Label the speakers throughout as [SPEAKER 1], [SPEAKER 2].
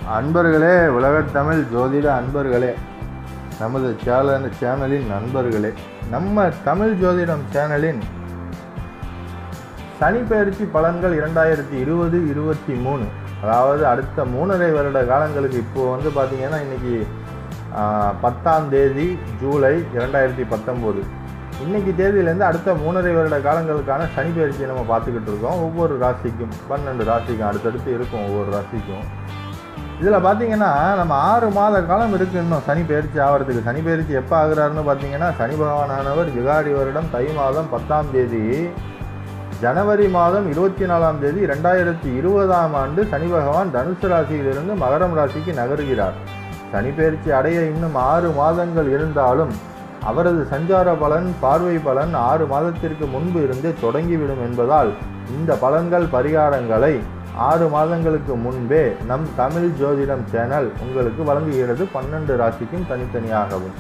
[SPEAKER 1] அன்பர்களே உலகத்தமிழ் ஜோதிட அன்பர்களே நமது சேனல் சேனலின் நண்பர்களே நம்ம தமிழ் ஜோதிடம் சேனலின் சனி பயிற்சி பலன்கள் இரண்டாயிரத்தி இருபது இருபத்தி மூணு அதாவது அடுத்த மூணரை வருட காலங்களுக்கு இப்போ வந்து பார்த்தீங்கன்னா இன்னைக்கு ஆஹ், பத்தாம் தேதி ஜூலை இரண்டாயிரத்தி பத்தொம்போது இன்னைக்கு தேதியிலேருந்து அடுத்த மூணரை வருட காலங்களுக்கான சனி பயிற்சியை நம்ம பார்த்துக்கிட்டு இருக்கோம் ஒவ்வொரு ராசிக்கும் பன்னெண்டு ராசிக்கும் அடுத்தடுத்து இருக்கும் ஒவ்வொரு ராசிக்கும் இதில் பார்த்தீங்கன்னா நம்ம ஆறு மாத காலம் இருக்கு இன்னும் சனி பயிற்சி ஆகிறதுக்கு சனி பயிற்சி எப்போ ஆகுறாருன்னு பார்த்தீங்கன்னா சனி பகவானானவர் விகாரி வருடம் தை மாதம் பத்தாம் தேதி ஜனவரி மாதம் இருபத்தி நாலாம் தேதி ரெண்டாயிரத்தி இருபதாம் ஆண்டு சனி பகவான் தனுசு ராசியிலிருந்து மகரம் ராசிக்கு நகர்கிறார் சனி பயிற்சி அடைய இன்னும் ஆறு மாதங்கள் இருந்தாலும் அவரது சஞ்சார பலன் பார்வை பலன் ஆறு மாதத்திற்கு முன்பு இருந்தே தொடங்கிவிடும் என்பதால் இந்த பலன்கள் பரிகாரங்களை ஆறு மாதங்களுக்கு முன்பே நம் தமிழ் ஜோதிடம் சேனல் உங்களுக்கு வழங்குகிறது பன்னெண்டு ராசிக்கும் தனித்தனியாகவும்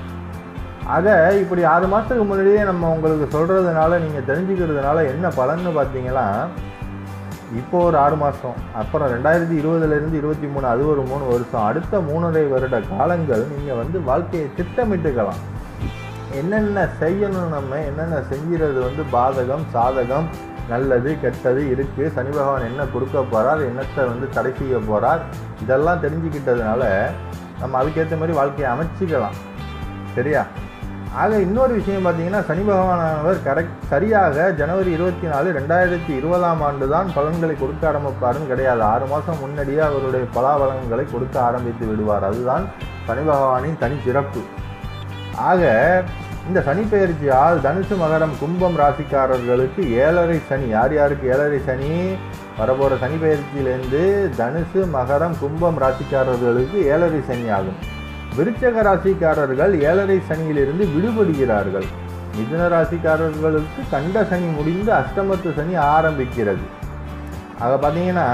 [SPEAKER 1] ஆக இப்படி ஆறு மாதத்துக்கு முன்னாடியே நம்ம உங்களுக்கு சொல்கிறதுனால நீங்கள் தெரிஞ்சுக்கிறதுனால என்ன பலன்னு பார்த்தீங்கன்னா இப்போ ஒரு ஆறு மாதம் அப்புறம் ரெண்டாயிரத்தி இருபதுலேருந்து இருபத்தி மூணு அது ஒரு மூணு வருஷம் அடுத்த மூணரை வருட காலங்கள் நீங்கள் வந்து வாழ்க்கையை திட்டமிட்டுக்கலாம் என்னென்ன செய்யணும் நம்ம என்னென்ன செஞ்சுறது வந்து பாதகம் சாதகம் நல்லது கெட்டது இருக்குது சனி பகவான் என்ன கொடுக்க போகிறார் என்னத்தை வந்து தடை செய்ய போகிறார் இதெல்லாம் தெரிஞ்சுக்கிட்டதுனால நம்ம அதுக்கேற்ற மாதிரி வாழ்க்கையை அமைச்சிக்கலாம் சரியா ஆக இன்னொரு விஷயம் பார்த்தீங்கன்னா சனி பகவானவர் கரெக்ட் சரியாக ஜனவரி இருபத்தி நாலு ரெண்டாயிரத்தி இருபதாம் ஆண்டு தான் பலன்களை கொடுக்க ஆரம்பிப்பாருன்னு கிடையாது ஆறு மாதம் முன்னாடியே அவருடைய பலாபலன்களை கொடுக்க ஆரம்பித்து விடுவார் அதுதான் சனி பகவானின் தனி சிறப்பு ஆக இந்த சனி பெயர்ச்சியால் தனுசு மகரம் கும்பம் ராசிக்காரர்களுக்கு ஏழரை சனி யார் யாருக்கு ஏழரை சனி வரப்போகிற சனி பெயர்ச்சியிலேருந்து தனுசு மகரம் கும்பம் ராசிக்காரர்களுக்கு ஏழரை சனி ஆகும் விருச்சக ராசிக்காரர்கள் ஏழரை சனியிலிருந்து விடுபடுகிறார்கள் மிதுன ராசிக்காரர்களுக்கு கண்ட சனி முடிந்து அஷ்டமத்து சனி ஆரம்பிக்கிறது ஆக பார்த்தீங்கன்னா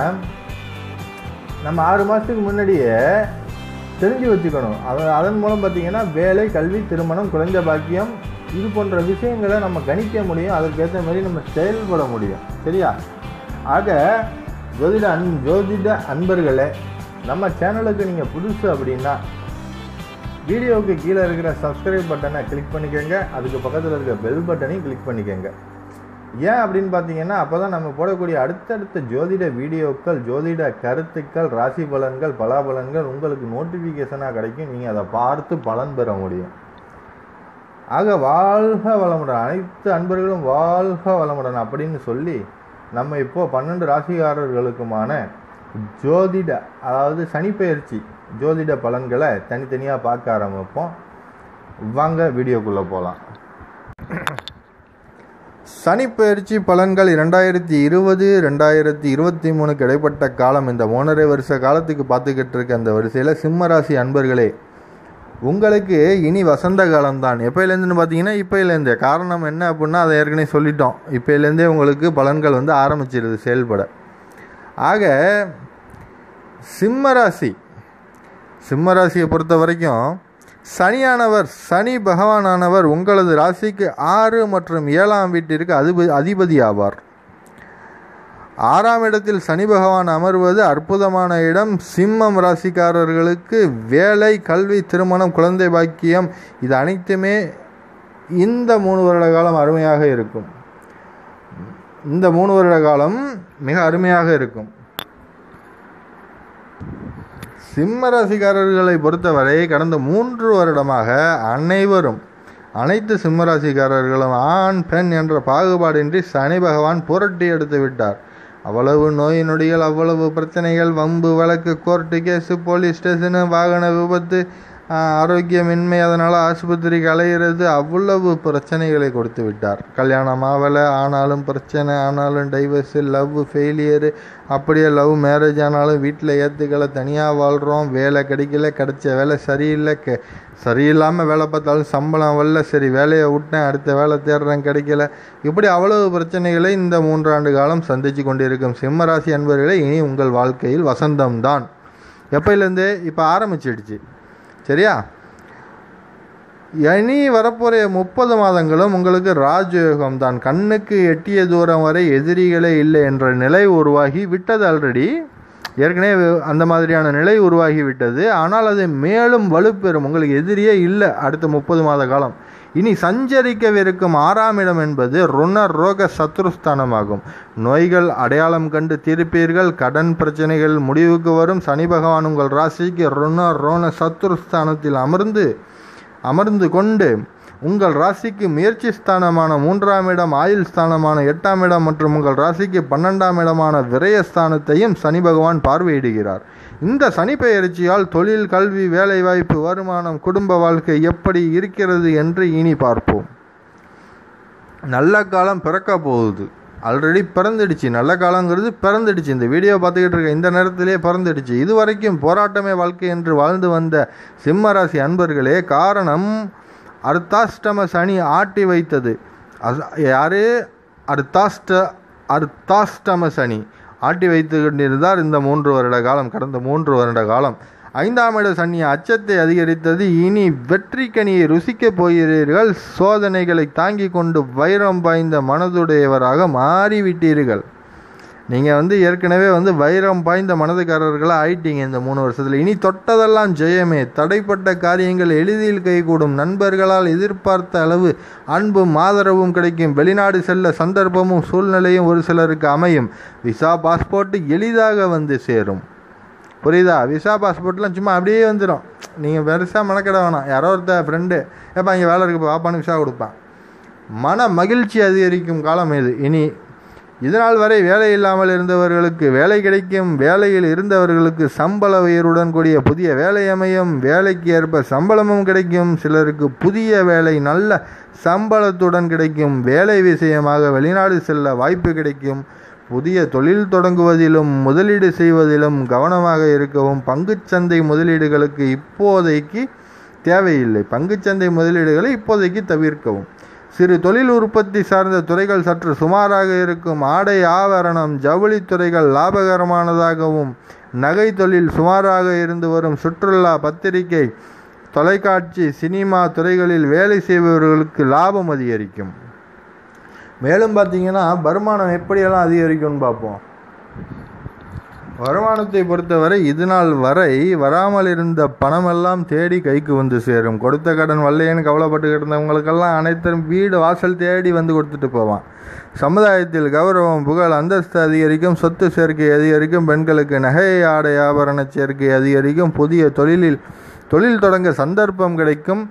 [SPEAKER 1] நம்ம ஆறு மாதத்துக்கு முன்னாடியே தெரிஞ்சு வச்சுக்கணும் அது அதன் மூலம் பார்த்தீங்கன்னா வேலை கல்வி திருமணம் குழந்தை பாக்கியம் இது போன்ற விஷயங்களை நம்ம கணிக்க முடியும் அதற்கேற்ற மாதிரி நம்ம செயல்பட முடியும் சரியா ஆக ஜோதிட அன் ஜோதிட அன்பர்களே நம்ம சேனலுக்கு நீங்கள் புதுசு அப்படின்னா வீடியோவுக்கு கீழே இருக்கிற சப்ஸ்கிரைப் பட்டனை கிளிக் பண்ணிக்கோங்க அதுக்கு பக்கத்தில் இருக்கிற பெல் பட்டனையும் கிளிக் பண்ணிக்கோங்க ஏன் அப்படின்னு பார்த்தீங்கன்னா அப்போ தான் நம்ம போடக்கூடிய அடுத்தடுத்த ஜோதிட வீடியோக்கள் ஜோதிட கருத்துக்கள் ராசி பலன்கள் பலாபலன்கள் உங்களுக்கு நோட்டிஃபிகேஷனாக கிடைக்கும் நீங்கள் அதை பார்த்து பலன் பெற முடியும் ஆக வாழ்க வளமுடன் அனைத்து அன்பர்களும் வாழ்க வளமுடன் அப்படின்னு சொல்லி நம்ம இப்போ பன்னெண்டு ராசிக்காரர்களுக்குமான ஜோதிட அதாவது சனிப்பெயர்ச்சி ஜோதிட பலன்களை தனித்தனியாக பார்க்க ஆரம்பிப்போம் வாங்க வீடியோக்குள்ளே போகலாம் சனிப்பெயர்ச்சி பலன்கள் இரண்டாயிரத்தி இருபது ரெண்டாயிரத்தி இருபத்தி மூணுக்கு இடைப்பட்ட காலம் இந்த மூணரை வருஷ காலத்துக்கு பார்த்துக்கிட்டு இருக்க அந்த வரிசையில் சிம்மராசி அன்பர்களே உங்களுக்கு இனி வசந்த காலம்தான் எப்போயிலேருந்துன்னு பார்த்தீங்கன்னா இப்போயிலேருந்தே காரணம் என்ன அப்படின்னா அதை ஏற்கனவே சொல்லிட்டோம் இப்போயிலேருந்தே உங்களுக்கு பலன்கள் வந்து ஆரம்பிச்சிருது செயல்பட ஆக சிம்மராசி சிம்மராசியை பொறுத்த வரைக்கும் சனியானவர் சனி பகவானானவர் உங்களது ராசிக்கு ஆறு மற்றும் ஏழாம் வீட்டிற்கு அதிபதி அதிபதி ஆவார் ஆறாம் இடத்தில் சனி பகவான் அமர்வது அற்புதமான இடம் சிம்மம் ராசிக்காரர்களுக்கு வேலை கல்வி திருமணம் குழந்தை பாக்கியம் இது அனைத்துமே இந்த மூணு வருட காலம் அருமையாக இருக்கும் இந்த மூணு வருட காலம் மிக அருமையாக இருக்கும் சிம்ம ராசிக்காரர்களை பொறுத்தவரை கடந்த மூன்று வருடமாக அனைவரும் அனைத்து சிம்ம ராசிக்காரர்களும் ஆண் பெண் என்ற பாகுபாடின்றி சனி பகவான் புரட்டி எடுத்து விட்டார் அவ்வளவு நோய் நொடிகள் அவ்வளவு பிரச்சனைகள் வம்பு வழக்கு கோர்ட்டு கேஸு போலீஸ் ஸ்டேஷனு வாகன விபத்து ஆஹ், ஆரோக்கியமின்மை அதனால் ஆஸ்பத்திரிக்கு அலையிறது அவ்வளவு பிரச்சனைகளை கொடுத்து விட்டார் கல்யாணம் ஆகலை ஆனாலும் பிரச்சனை ஆனாலும் டைவர்ஸு லவ் ஃபெயிலியரு அப்படியே லவ் மேரேஜ் ஆனாலும் வீட்டில் ஏற்றுக்கலை தனியாக வாழ்கிறோம் வேலை கிடைக்கல கிடைச்ச வேலை சரியில்லை கெ சரியில்லாமல் வேலை பார்த்தாலும் சம்பளம் வரல சரி வேலையை விட்டேன் அடுத்த வேலை தேடுறேன் கிடைக்கல இப்படி அவ்வளவு பிரச்சனைகளை இந்த மூன்றாண்டு காலம் சந்தித்து கொண்டிருக்கும் சிம்மராசி அன்பர்களே இனி உங்கள் வாழ்க்கையில் வசந்தம்தான் எப்போலேருந்து இப்போ ஆரம்பிச்சிடுச்சு சரியா இனி வரப்போகிற முப்பது மாதங்களும் உங்களுக்கு ராஜயோகம் தான் கண்ணுக்கு எட்டிய தூரம் வரை எதிரிகளே இல்லை என்ற நிலை உருவாகி விட்டது ஆல்ரெடி ஏற்கனவே அந்த மாதிரியான நிலை உருவாகிவிட்டது ஆனால் அது மேலும் வலுப்பெறும் உங்களுக்கு எதிரியே இல்லை அடுத்த முப்பது மாத காலம் இனி சஞ்சரிக்கவிருக்கும் ஆறாம் இடம் என்பது ருண ரோக சத்ருஸ்தானமாகும் நோய்கள் அடையாளம் கண்டு தீர்ப்பீர்கள் கடன் பிரச்சனைகள் முடிவுக்கு வரும் சனி பகவான் உங்கள் ராசிக்கு ருண ரோண சத்ருஸ்தானத்தில் அமர்ந்து அமர்ந்து கொண்டு உங்கள் ராசிக்கு முயற்சி ஸ்தானமான மூன்றாம் இடம் ஆயுள் ஸ்தானமான எட்டாம் இடம் மற்றும் உங்கள் ராசிக்கு பன்னெண்டாம் இடமான விரயஸ்தானத்தையும் சனி பகவான் பார்வையிடுகிறார் இந்த சனி பெயர்ச்சியால் தொழில் கல்வி வேலைவாய்ப்பு வருமானம் குடும்ப வாழ்க்கை எப்படி இருக்கிறது என்று இனி பார்ப்போம் நல்ல காலம் பிறக்க போகுது ஆல்ரெடி பிறந்துடுச்சு நல்ல காலங்கிறது பிறந்துடுச்சு இந்த வீடியோ பார்த்துக்கிட்டு இருக்க இந்த நேரத்திலே பிறந்துடுச்சு இது வரைக்கும் போராட்டமே வாழ்க்கை என்று வாழ்ந்து வந்த சிம்ம ராசி அன்பர்களே காரணம் அர்த்தாஷ்டம சனி ஆட்டி வைத்தது அஸ்- யாரு அர்த்தாஷ்ட அர்த்தாஷ்டம சனி ஆட்டி வைத்து கொண்டிருந்தார் இந்த மூன்று வருட காலம் கடந்த மூன்று வருட காலம் ஐந்தாம் இட சனி அச்சத்தை அதிகரித்தது இனி வெற்றி கனியை ருசிக்கப் போகிறீர்கள் சோதனைகளை தாங்கிக் கொண்டு வைரம் பாய்ந்த மனதுடையவராக மாறிவிட்டீர்கள் நீங்கள் வந்து ஏற்கனவே வந்து வைரம் பாய்ந்த மனதுக்காரர்களாக ஆயிட்டீங்க இந்த மூணு வருஷத்தில் இனி தொட்டதெல்லாம் ஜெயமே தடைப்பட்ட காரியங்கள் எளிதில் கைகூடும் நண்பர்களால் எதிர்பார்த்த அளவு அன்பும் ஆதரவும் கிடைக்கும் வெளிநாடு செல்ல சந்தர்ப்பமும் சூழ்நிலையும் ஒரு சிலருக்கு அமையும் விசா பாஸ்போர்ட் எளிதாக வந்து சேரும் புரியுதா விசா பாஸ்போர்ட்லாம் சும்மா அப்படியே வந்துடும் நீங்கள் பெருசாக மெனக்கிட வேணாம் யாரோ ஒருத்த ஃப்ரெண்டு ஏப்பா இங்கே வேலை இருக்கு பாப்பான்னு விசா கொடுப்பான் மன மகிழ்ச்சி அதிகரிக்கும் காலம் இது இனி இதனால் வரை வேலை இல்லாமல் இருந்தவர்களுக்கு வேலை கிடைக்கும் வேலையில் இருந்தவர்களுக்கு சம்பள உயர்வுடன் கூடிய புதிய வேலை அமையும் வேலைக்கு ஏற்ப சம்பளமும் கிடைக்கும் சிலருக்கு புதிய வேலை நல்ல சம்பளத்துடன் கிடைக்கும் வேலை விஷயமாக வெளிநாடு செல்ல வாய்ப்பு கிடைக்கும் புதிய தொழில் தொடங்குவதிலும் முதலீடு செய்வதிலும் கவனமாக இருக்கவும் பங்குச்சந்தை முதலீடுகளுக்கு இப்போதைக்கு தேவையில்லை பங்குச்சந்தை முதலீடுகளை இப்போதைக்கு தவிர்க்கவும் சிறு தொழில் உற்பத்தி சார்ந்த துறைகள் சற்று சுமாராக இருக்கும் ஆடை ஆபரணம் ஜவுளி துறைகள் லாபகரமானதாகவும் நகை தொழில் சுமாராக இருந்து வரும் சுற்றுலா பத்திரிகை தொலைக்காட்சி சினிமா துறைகளில் வேலை செய்பவர்களுக்கு லாபம் அதிகரிக்கும் மேலும் பார்த்தீங்கன்னா வருமானம் எப்படியெல்லாம் அதிகரிக்கும்னு பார்ப்போம் வருமானத்தை பொறுத்தவரை இது நாள் வரை வராமல் இருந்த பணமெல்லாம் தேடி கைக்கு வந்து சேரும் கொடுத்த கடன் வரலையேன்னு கவலைப்பட்டுக்கிட்டு இருந்தவங்களுக்கெல்லாம் அனைத்தும் வீடு வாசல் தேடி வந்து கொடுத்துட்டு போவான் சமுதாயத்தில் கௌரவம் புகழ் அந்தஸ்து அதிகரிக்கும் சொத்து சேர்க்கை அதிகரிக்கும் பெண்களுக்கு நகை ஆடை ஆபரண சேர்க்கை அதிகரிக்கும் புதிய தொழிலில் தொழில் தொடங்க சந்தர்ப்பம் கிடைக்கும்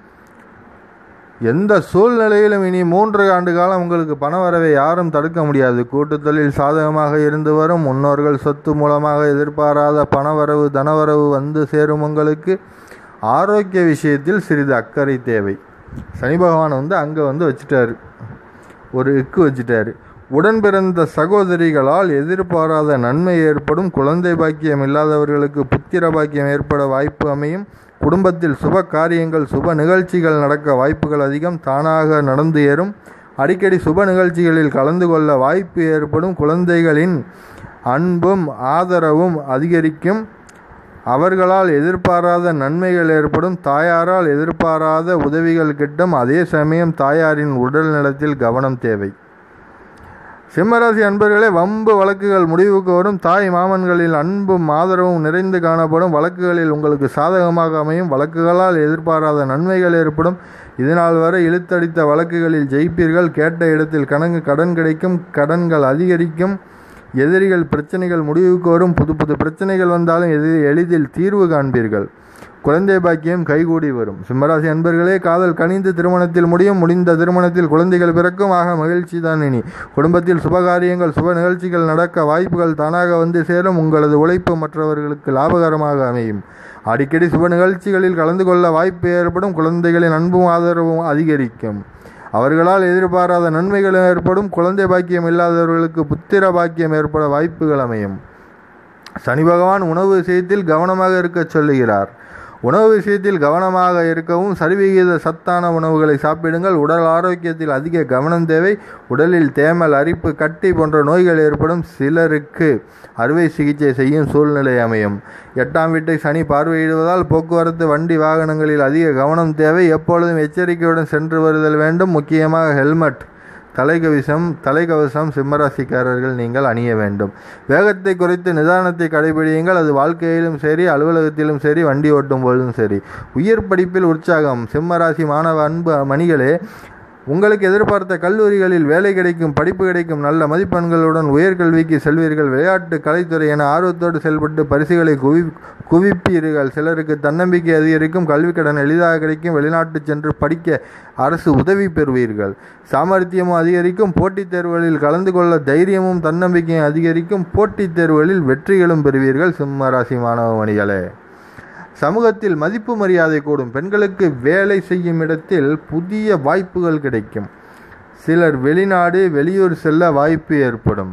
[SPEAKER 1] எந்த சூழ்நிலையிலும் இனி மூன்று ஆண்டு காலம் உங்களுக்கு பண வரவை யாரும் தடுக்க முடியாது கூட்டுத் தொழில் சாதகமாக இருந்து வரும் முன்னோர்கள் சொத்து மூலமாக எதிர்பாராத பணவரவு தனவரவு வந்து சேரும் உங்களுக்கு ஆரோக்கிய விஷயத்தில் சிறிது அக்கறை தேவை சனி பகவான் வந்து அங்கே வந்து வச்சுட்டாரு ஒரு இக்கு வச்சுட்டாரு உடன் பிறந்த சகோதரிகளால் எதிர்பாராத நன்மை ஏற்படும் குழந்தை பாக்கியம் இல்லாதவர்களுக்கு புத்திர பாக்கியம் ஏற்பட வாய்ப்பு அமையும் குடும்பத்தில் சுப காரியங்கள் சுப நிகழ்ச்சிகள் நடக்க வாய்ப்புகள் அதிகம் தானாக நடந்து ஏறும் அடிக்கடி சுப நிகழ்ச்சிகளில் கலந்து கொள்ள வாய்ப்பு ஏற்படும் குழந்தைகளின் அன்பும் ஆதரவும் அதிகரிக்கும் அவர்களால் எதிர்பாராத நன்மைகள் ஏற்படும் தாயாரால் எதிர்பாராத உதவிகள் கிட்டும் அதே சமயம் தாயாரின் உடல் நலத்தில் கவனம் தேவை சிம்மராசி அன்பர்களே வம்பு வழக்குகள் முடிவுக்கு வரும் தாய் மாமன்களில் அன்பும் ஆதரவும் நிறைந்து காணப்படும் வழக்குகளில் உங்களுக்கு சாதகமாக அமையும் வழக்குகளால் எதிர்பாராத நன்மைகள் ஏற்படும் இதனால் வரை இழுத்தடித்த வழக்குகளில் ஜெயிப்பீர்கள் கேட்ட இடத்தில் கணக்கு கடன் கிடைக்கும் கடன்கள் அதிகரிக்கும் எதிரிகள் பிரச்சனைகள் முடிவுக்கு வரும் புது புது பிரச்சனைகள் வந்தாலும் எது எளிதில் தீர்வு காண்பீர்கள் குழந்தை பாக்கியம் கைகூடி வரும் சிம்மராசி அன்பர்களே காதல் கனிந்து திருமணத்தில் முடியும் முடிந்த திருமணத்தில் குழந்தைகள் பிறக்கும் ஆக மகிழ்ச்சி தான் இனி குடும்பத்தில் சுபகாரியங்கள் சுப நிகழ்ச்சிகள் நடக்க வாய்ப்புகள் தானாக வந்து சேரும் உங்களது உழைப்பு மற்றவர்களுக்கு லாபகரமாக அமையும் அடிக்கடி சுப நிகழ்ச்சிகளில் கலந்து கொள்ள வாய்ப்பு ஏற்படும் குழந்தைகளின் அன்பும் ஆதரவும் அதிகரிக்கும் அவர்களால் எதிர்பாராத நன்மைகள் ஏற்படும் குழந்தை பாக்கியம் இல்லாதவர்களுக்கு புத்திர பாக்கியம் ஏற்பட வாய்ப்புகள் அமையும் சனி பகவான் உணவு விஷயத்தில் கவனமாக இருக்கச் சொல்லுகிறார் உணவு விஷயத்தில் கவனமாக இருக்கவும் சரிவிகித சத்தான உணவுகளை சாப்பிடுங்கள் உடல் ஆரோக்கியத்தில் அதிக கவனம் தேவை உடலில் தேமல் அரிப்பு கட்டி போன்ற நோய்கள் ஏற்படும் சிலருக்கு அறுவை சிகிச்சை செய்யும் சூழ்நிலை அமையும் எட்டாம் வீட்டை சனி பார்வையிடுவதால் போக்குவரத்து வண்டி வாகனங்களில் அதிக கவனம் தேவை எப்பொழுதும் எச்சரிக்கையுடன் சென்று வருதல் வேண்டும் முக்கியமாக ஹெல்மெட் தலைகவிசம் தலைக்கவசம் சிம்மராசிக்காரர்கள் நீங்கள் அணிய வேண்டும் வேகத்தை குறைத்து நிதானத்தை கடைபிடியுங்கள் அது வாழ்க்கையிலும் சரி அலுவலகத்திலும் சரி வண்டி ஓட்டும் போதும் சரி உயர் படிப்பில் உற்சாகம் சிம்மராசி மாணவ அன்பு மணிகளே உங்களுக்கு எதிர்பார்த்த கல்லூரிகளில் வேலை கிடைக்கும் படிப்பு கிடைக்கும் நல்ல மதிப்பெண்களுடன் உயர்கல்விக்கு செல்வீர்கள் விளையாட்டு கலைத்துறை என ஆர்வத்தோடு செயல்பட்டு பரிசுகளை குவி குவிப்பீர்கள் சிலருக்கு தன்னம்பிக்கை அதிகரிக்கும் கல்வி கடன் எளிதாக கிடைக்கும் வெளிநாட்டு சென்று படிக்க அரசு உதவி பெறுவீர்கள் சாமர்த்தியமும் அதிகரிக்கும் போட்டித் தேர்வுகளில் கலந்து கொள்ள தைரியமும் தன்னம்பிக்கையும் அதிகரிக்கும் போட்டித் தேர்வுகளில் வெற்றிகளும் பெறுவீர்கள் சிம்மராசி மாணவ மணிகளே சமூகத்தில் மதிப்பு மரியாதை கூடும் பெண்களுக்கு வேலை செய்யும் இடத்தில் புதிய வாய்ப்புகள் கிடைக்கும் சிலர் வெளிநாடு வெளியூர் செல்ல வாய்ப்பு ஏற்படும்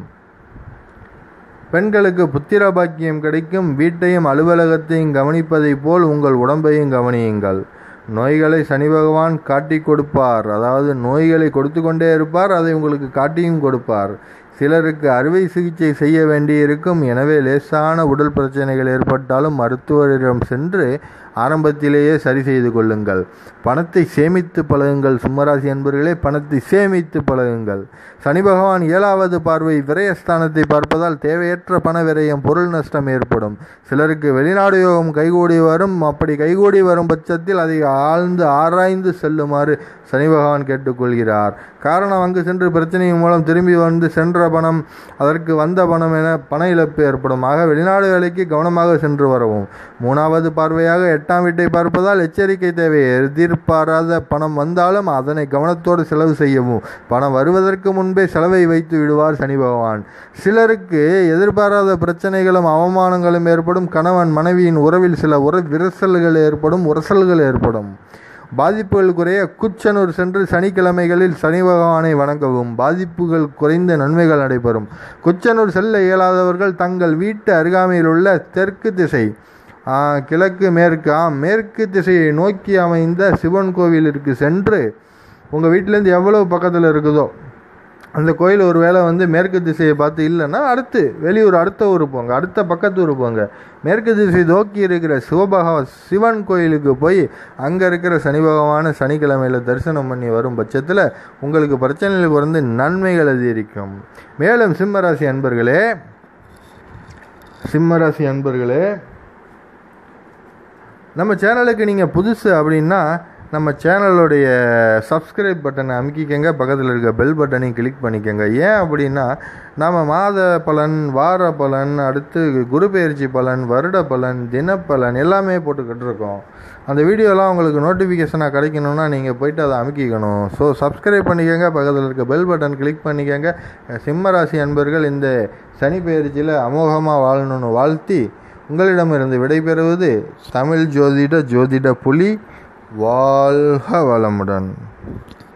[SPEAKER 1] பெண்களுக்கு புத்திர பாக்கியம் கிடைக்கும் வீட்டையும் அலுவலகத்தையும் கவனிப்பதைப் போல் உங்கள் உடம்பையும் கவனியுங்கள் நோய்களை சனி பகவான் காட்டி கொடுப்பார் அதாவது நோய்களை கொடுத்து கொண்டே இருப்பார் அதை உங்களுக்கு காட்டியும் கொடுப்பார் சிலருக்கு அறுவை சிகிச்சை செய்ய வேண்டியிருக்கும் எனவே லேசான உடல் பிரச்சனைகள் ஏற்பட்டாலும் மருத்துவரிடம் சென்று ஆரம்பத்திலேயே சரி செய்து கொள்ளுங்கள் பணத்தை சேமித்து பழகுங்கள் சும்மராசி என்பர்களே பணத்தை சேமித்து பழகுங்கள் சனி பகவான் ஏழாவது பார்வை விரயஸ்தானத்தை பார்ப்பதால் தேவையற்ற பண விரயம் பொருள் நஷ்டம் ஏற்படும் சிலருக்கு வெளிநாடு யோகம் கைகூடி வரும் அப்படி கைகூடி வரும் பட்சத்தில் அதை ஆழ்ந்து ஆராய்ந்து செல்லுமாறு சனி பகவான் கேட்டுக்கொள்கிறார் காரணம் அங்கு சென்று பிரச்சனையின் மூலம் திரும்பி வந்து சென்ற பணம் அதற்கு வந்த பணம் என பண இழப்பு ஏற்படும் ஆக வெளிநாடு வேலைக்கு கவனமாக சென்று வரவும் மூணாவது பார்வையாக எட்டாம் வீட்டை பார்ப்பதால் எச்சரிக்கை தேவை எதிர்பாராத பணம் வந்தாலும் அதனை கவனத்தோடு செலவு செய்யவும் பணம் வருவதற்கு முன்பே செலவை வைத்து விடுவார் சனி பகவான் சிலருக்கு எதிர்பாராத பிரச்சனைகளும் அவமானங்களும் ஏற்படும் கணவன் மனைவியின் உறவில் சில உற விரசல்கள் ஏற்படும் உரசல்கள் ஏற்படும் பாதிப்புகள் குறைய குச்சனூர் சென்று சனிக்கிழமைகளில் சனி பகவானை வணங்கவும் பாதிப்புகள் குறைந்த நன்மைகள் நடைபெறும் குச்சனூர் செல்ல இயலாதவர்கள் தங்கள் வீட்டு அருகாமையில் உள்ள தெற்கு திசை கிழக்கு மேற்கு ஆ மேற்கு திசையை நோக்கி அமைந்த சிவன் கோவிலிற்கு சென்று உங்கள் வீட்டிலேருந்து எவ்வளோ பக்கத்தில் இருக்குதோ அந்த கோயில் ஒரு வேளை வந்து மேற்கு திசையை பார்த்து இல்லைன்னா அடுத்து வெளியூர் அடுத்த ஊர் போங்க அடுத்த பக்கத்து ஊர் போங்க மேற்கு திசை நோக்கி இருக்கிற சிவபகவ சிவன் கோயிலுக்கு போய் அங்கே இருக்கிற சனி பகவான சனிக்கிழமையில் தரிசனம் பண்ணி வரும் பட்சத்தில் உங்களுக்கு பிரச்சனைகள் குறைந்து நன்மைகள் அதிகரிக்கும் மேலும் சிம்மராசி அன்பர்களே சிம்மராசி அன்பர்களே நம்ம சேனலுக்கு நீங்கள் புதுசு அப்படின்னா நம்ம சேனலுடைய சப்ஸ்கிரைப் பட்டனை அமுக்கிக்கங்க பக்கத்தில் இருக்க பெல் பட்டனையும் கிளிக் பண்ணிக்கோங்க ஏன் அப்படின்னா நம்ம மாத பலன் வார பலன் அடுத்து குரு பயிற்சி பலன் வருட பலன் தினப்பலன் எல்லாமே போட்டுக்கிட்டு இருக்கோம் அந்த வீடியோலாம் உங்களுக்கு நோட்டிஃபிகேஷனாக கிடைக்கணும்னா நீங்கள் போயிட்டு அதை அமுக்கிக்கணும் ஸோ சப்ஸ்கிரைப் பண்ணிக்கோங்க பக்கத்தில் இருக்க பெல் பட்டன் கிளிக் பண்ணிக்கோங்க சிம்மராசி அன்பர்கள் இந்த சனி பயிற்சியில் அமோகமாக வாழணும்னு வாழ்த்தி உங்களிடமிருந்து விடைபெறுவது தமிழ் ஜோதிட ஜோதிட புலி வாழ்க வளமுடன்